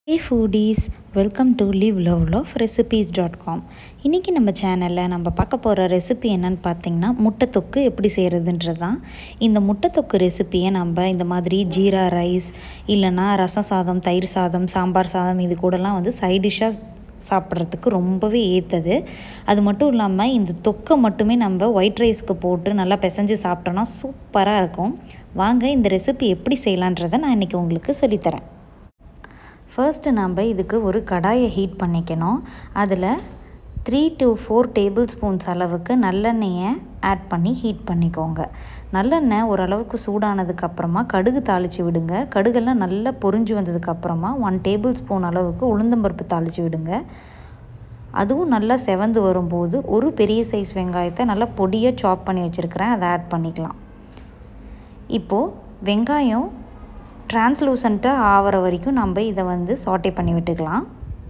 hey foodies welcome to live love love recipes dot com இன்றைக்கி நம்ம சேனலில் நம்ம பார்க்க போகிற ரெசிபி என்னன்னு பார்த்தீங்கன்னா முட்டை தொக்கு எப்படி செய்கிறதுன்றது தான் இந்த முட்டை தொக்கு ரெசிப்பியை நம்ம இந்த மாதிரி ஜீரா ரைஸ் இல்லைன்னா ரசம் சாதம் தயிர் சாதம் சாம்பார் சாதம் இது கூடலாம் வந்து சைட் டிஷ்ஷாக சாப்பிட்றதுக்கு ரொம்பவே ஏற்றது அது மட்டும் இல்லாமல் இந்த தொக்கை மட்டுமே நம்ம ஒயிட் ரைஸ்க்கு போட்டு நல்லா பிசைஞ்சு சாப்பிட்டோன்னா சூப்பராக இருக்கும் வாங்க இந்த ரெசிபி எப்படி செய்யலான்றதை நான் இன்றைக்கி உங்களுக்கு சொல்லித்தரேன் ஃபர்ஸ்ட்டு நம்ம இதுக்கு ஒரு கடாயை ஹீட் பண்ணிக்கணும் அதில் three to four tablespoons அளவுக்கு நல்லெண்ணெயை ஆட் பண்ணி ஹீட் பண்ணிக்கோங்க நல்லெண்ணெய் ஓரளவுக்கு சூடானதுக்கப்புறமா கடுகு தாளித்து விடுங்க கடுகெல்லாம் நல்லா பொரிஞ்சு வந்ததுக்கப்புறமா ஒன் டேபிள் ஸ்பூன் அளவுக்கு உளுந்தம்பருப்பு தாளித்து விடுங்க அதுவும் நல்லா செவந்து வரும்போது ஒரு பெரிய சைஸ் வெங்காயத்தை நல்லா பொடியாக சாப் பண்ணி வச்சுருக்கிறேன் அதை ஆட் பண்ணிக்கலாம் இப்போது வெங்காயம் டிரான்ஸ்லூசண்ட்டாக ஆகிற வரைக்கும் நம்ம இதை வந்து சாட்டே பண்ணி விட்டுக்கலாம்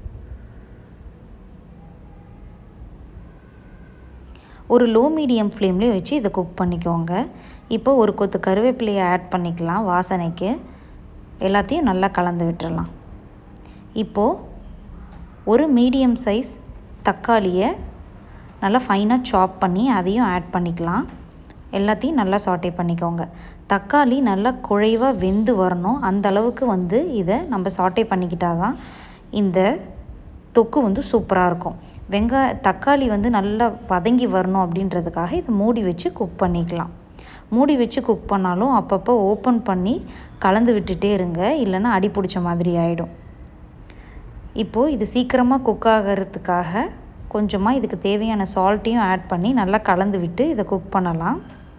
ஒரு லோ மீடியம் ஃப்ளேம்லேயே வச்சு இதை குக் பண்ணிக்கோங்க இப்போ ஒரு கொத்து கருவேப்பிலையை ஆட் பண்ணிக்கலாம் வாசனைக்கு எல்லாத்தையும் நல்லா கலந்து விட்டுறலாம் இப்போது ஒரு மீடியம் சைஸ் தக்காளியை நல்லா ஃபைனாக சாப் பண்ணி அதையும் ஆட் பண்ணிக்கலாம் எல்லாத்தையும் நல்லா சாட்டே பண்ணிக்கோங்க தக்காளி நல்லா குழைவாக வெந்து வரணும் அந்த அளவுக்கு வந்து இதை நம்ம சாட்டே பண்ணிக்கிட்டால் தான் இந்த தொக்கு வந்து சூப்பராக இருக்கும் வெங்காய தக்காளி வந்து நல்லா வதங்கி வரணும் அப்படின்றதுக்காக இதை மூடி வச்சு குக் பண்ணிக்கலாம் மூடி வச்சு குக் பண்ணாலும் அப்பப்போ ஓப்பன் பண்ணி கலந்து விட்டுட்டே இருங்க இல்லைன்னா அடி பிடிச்ச மாதிரி ஆகிடும் இப்போது இது சீக்கிரமாக குக் ஆகிறதுக்காக கொஞ்சமாக இதுக்கு தேவையான சால்ட்டையும் ஆட் பண்ணி நல்லா கலந்து விட்டு இதை குக் பண்ணலாம்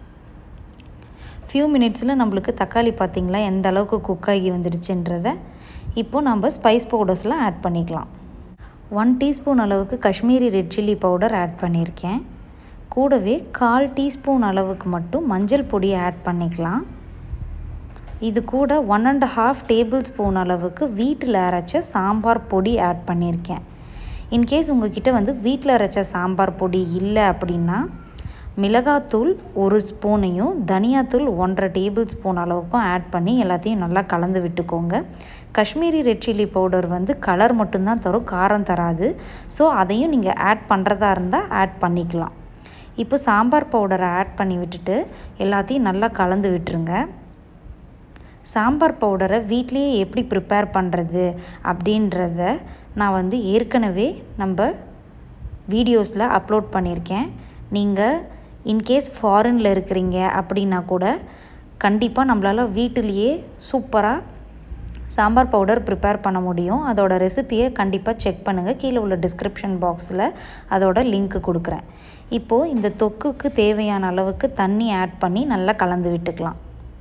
ஃபியூ மினிட்ஸில் நம்மளுக்கு தக்காளி பார்த்திங்களா எந்த அளவுக்கு குக் ஆகி வந்துடுச்சுன்றத இப்போது நம்ம ஸ்பைஸ் பவுடர்ஸ்லாம் ஆட் பண்ணிக்கலாம் ஒன் டீஸ்பூன் அளவுக்கு Kashmiri red chilli powder add பண்ணியிருக்கேன் கூடவே கால் டீஸ்பூன் அளவுக்கு மட்டும் மஞ்சள் பொடியை ஆட் பண்ணிக்கலாம் இது கூட one and half tablespoon அளவுக்கு வீட்டில் அரைச்ச சாம்பார் பொடி ஆட் பண்ணியிருக்கேன் இன்கேஸ் உங்ககிட்ட வந்து வீட்டில் அரைச்ச சாம்பார் பொடி இல்லை அப்படின்னா மிளகாத்தூள் ஒரு ஸ்பூனையும் தனியாத்தூள் ஒன்றரை டேபிள் ஸ்பூன் அளவுக்கும் ஆட் பண்ணி எல்லாத்தையும் நல்லா கலந்து விட்டுக்கோங்க காஷ்மீரி ரெட் சில்லி பவுடர் வந்து கலர் மட்டும்தான் தரும் காரம் தராது ஸோ அதையும் நீங்கள் ஆட் பண்ணுறதா இருந்தால் ஆட் பண்ணிக்கலாம் இப்போ சாம்பார் பவுடரை ஆட் பண்ணி விட்டுட்டு எல்லாத்தையும் நல்லா கலந்து விட்டுருங்க சாம்பார் பவுடரை வீட்லேயே எப்படி ப்ரிப்பேர் பண்ணுறது அப்படின்றத நான் வந்து ஏற்கனவே நம்ம வீடியோஸில் அப்லோட் பண்ணியிருக்கேன் நீங்கள் இன்கேஸ் ஃபாரினில் இருக்கிறீங்க அப்படின்னா கூட கண்டிப்பாக நம்மளால் வீட்டிலையே சூப்பராக சாம்பார் பவுடர் ப்ரிப்பேர் பண்ண முடியும் அதோட ரெசிப்பியை கண்டிப்பாக செக் பண்ணுங்கள் கீழே உள்ள டிஸ்கிரிப்ஷன் பாக்ஸில் அதோட லிங்க்கு கொடுக்குறேன் இப்போது இந்த தொக்குக்கு தேவையான அளவுக்கு தண்ணி ஆட் பண்ணி நல்லா கலந்து விட்டுக்கலாம்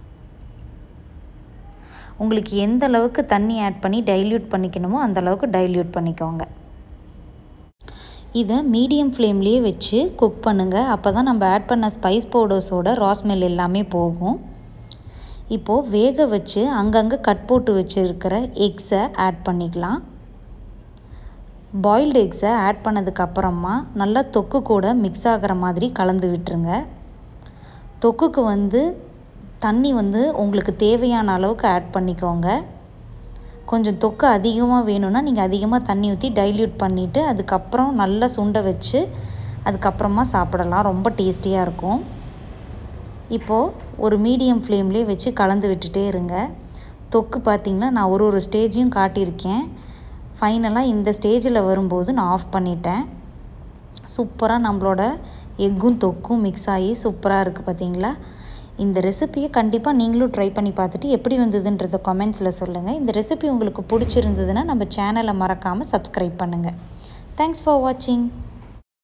உங்களுக்கு எந்த அளவுக்கு தண்ணி ஆட் பண்ணி டைல்யூட் பண்ணிக்கணுமோ அந்த அளவுக்கு டைல்யூட் பண்ணிக்கோங்க இதை மீடியம் ஃப்ளேம்லேயே வச்சு குக் பண்ணுங்கள் அப்போ தான் நம்ம ஆட் பண்ண ஸ்பைஸ் பவுடர்ஸோட ராஸ்மெல் எல்லாமே போகும் இப்போது வேக வச்சு அங்கங்கே கட் போட்டு வச்சுருக்கிற எக்ஸை ஆட் பண்ணிக்கலாம் பாயில்டு எக்ஸை ஆட் பண்ணதுக்கப்புறமா நல்லா தொக்கு கூட மிக்ஸ் ஆகிற மாதிரி கலந்து விட்டுருங்க தொக்குக்கு வந்து தண்ணி வந்து உங்களுக்கு தேவையான அளவுக்கு ஆட் பண்ணிக்கோங்க கொஞ்சம் தொக்கு அதிகமாக வேணும்னா நீங்கள் அதிகமாக தண்ணி ஊற்றி டைல்யூட் பண்ணிவிட்டு அதுக்கப்புறம் நல்லா சுண்ட வச்சு அதுக்கப்புறமா சாப்பிடலாம் ரொம்ப டேஸ்டியாக இருக்கும் இப்போது ஒரு மீடியம் ஃப்ளேம்லேயே வச்சு கலந்து விட்டுட்டே இருங்க தொக்கு பார்த்திங்கன்னா நான் ஒரு ஒரு ஸ்டேஜையும் காட்டியிருக்கேன் ஃபைனலாக இந்த ஸ்டேஜில் வரும்போது நான் ஆஃப் பண்ணிட்டேன் சூப்பராக நம்மளோட எக்கும் தொக்கும் மிக்ஸ் ஆகி சூப்பராக இருக்குது பார்த்தீங்களா இந்த ரெசிப்பியை கண்டிப்பாக நீங்களும் ட்ரை பண்ணி பார்த்துட்டு எப்படி வந்ததுன்றத கமெண்ட்ஸில் சொல்லுங்கள் இந்த ரெசிபி உங்களுக்கு பிடிச்சிருந்ததுன்னா நம்ம சேனலை மறக்காமல் சப்ஸ்கிரைப் பண்ணுங்கள் தேங்க்ஸ் ஃபார் வாட்சிங்